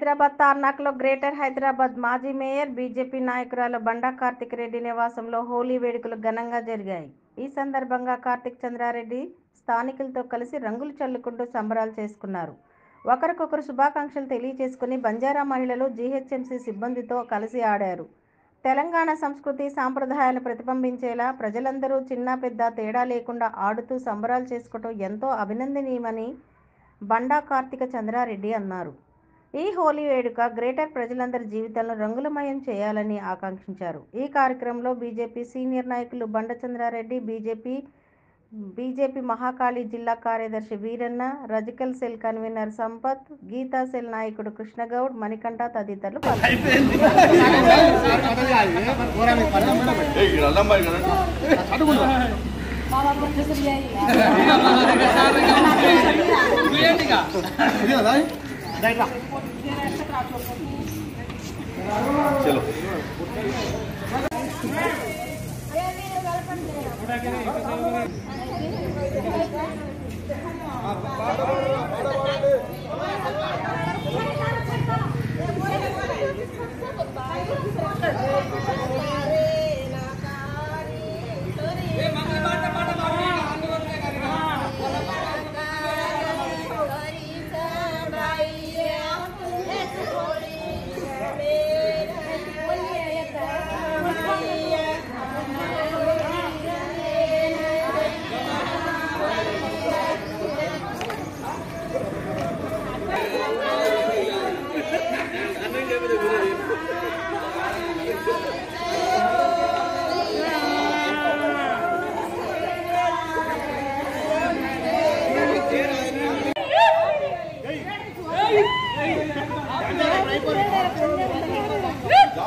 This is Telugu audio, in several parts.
హైదరాబాద్ తార్నాక్లో గ్రేటర్ హైదరాబాద్ మాజీ మేయర్ బీజేపీ నాయకురాలు బండా కార్తిక్ రెడ్డి నివాసంలో హోలీ వేడుకలు ఘనంగా జరిగాయి ఈ సందర్భంగా కార్తిక్ చంద్రారెడ్డి స్థానికులతో కలిసి రంగులు చల్లుకుంటూ సంబరాలు చేసుకున్నారు ఒకరికొకరు శుభాకాంక్షలు తెలియజేసుకుని బంజారా మహిళలు జీహెచ్ఎంసీ సిబ్బందితో కలిసి ఆడారు తెలంగాణ సంస్కృతి సాంప్రదాయాలు ప్రతిబింబించేలా ప్రజలందరూ చిన్న పెద్ద తేడా లేకుండా ఆడుతూ సంబరాలు చేసుకోవటం ఎంతో అభినందనీయమని బండా కార్తిక చంద్రారెడ్డి అన్నారు ఈ హోలీ వేడుక గ్రేటర్ ప్రజలందరి జీవితాలను రంగులమయం చేయాలని ఆకాంక్షించారు ఈ కార్యక్రమంలో బీజేపీ సీనియర్ నాయకులు బండ చంద్రారెడ్డి బీజేపీ బీజేపీ మహాకాళి జిల్లా కార్యదర్శి వీరన్న రజికల్ cell convener Sampath Geetha cell నాయకుడు కృష్ణగౌడ్ మణికంఠ తదితరులు పాల్గొన్నారు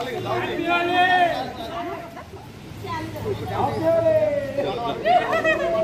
Happy